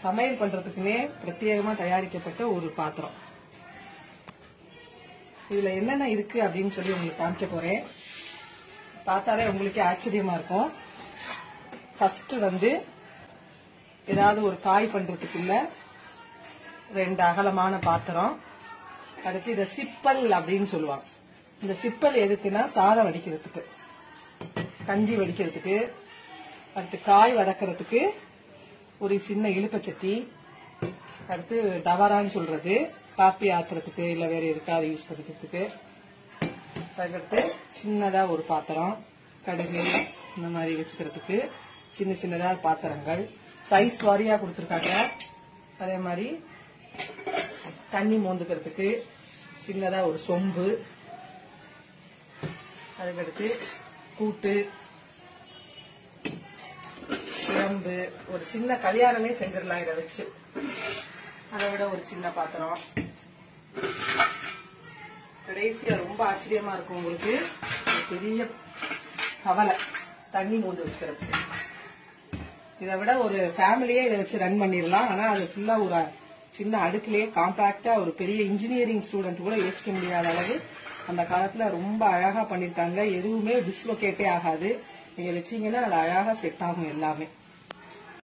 சமையல் பண்றதுக்குன்னே பிரத்யேகமா தயாரிக்கப்பட்ட ஒரு பாத்திரம் இதுல என்னென்ன இருக்கு அப்படின்னு சொல்லி உங்களுக்கு காமிக்க போறேன் பார்த்தாலே உங்களுக்கே ஆச்சரியமா இருக்கும் ஃபர்ஸ்ட் வந்து ஏதாவது ஒரு காய் பண்றதுக்குள்ள ரெண்டு அகலமான பாத்திரம் அடுத்து இத சிப்பல் அப்படின்னு சொல்லுவாங்க இந்த சிப்பல் எதுக்குன்னா சாதம் வடிக்கிறதுக்கு கஞ்சி வடிக்கிறதுக்கு அடுத்து காய் வதக்கிறதுக்கு ஒரு சின்ன இழுப்பச்சட்டி அடுத்து டவரான்னு சொல்றது காப்பி ஆத்துறதுக்கு இல்ல வேற எதுக்காவது யூஸ் பண்ணிக்கிறதுக்கு அதுக்கடுத்து சின்னதா ஒரு பாத்திரம் கடுகு இந்த மாதிரி வச்சுக்கிறதுக்கு சின்ன சின்னதா பாத்திரங்கள் சைஸ் வாரியா கொடுத்துருக்காங்க அதே மாதிரி தண்ணி மோந்துக்கிறதுக்கு சின்னதா ஒரு சொம்பு அதுக்கடுத்து கூட்டு குழம்பு ஒரு சின்ன கல்யாணமே செஞ்சிடலாம் இதை வச்சு அதை விட ஒரு சின்ன பாத்திரம் கடைசியா ரொம்ப ஆச்சரியமா இருக்கும் உங்களுக்கு ஒரு பெரிய கவலை தண்ணி மோந்து வச்சுக்கிறது இதை விட ஒரு ஃபேமிலியே இதை வச்சு ரன் பண்ணிடலாம் ஆனா அது ஃபுல்லா ஒரு சின்ன அடுக்கிலேயே காம்பாக்டா ஒரு பெரிய இன்ஜினியரிங் ஸ்டூடெண்ட் கூட யோசிக்க முடியாத அளவு அந்த காலத்துல ரொம்ப அழகா பண்ணிருக்காங்க எதுவுமே டிஸ்லோகேட்டே ஆகாது நீங்க வச்சீங்கன்னா அது அழகா செட் ஆகும் எல்லாமே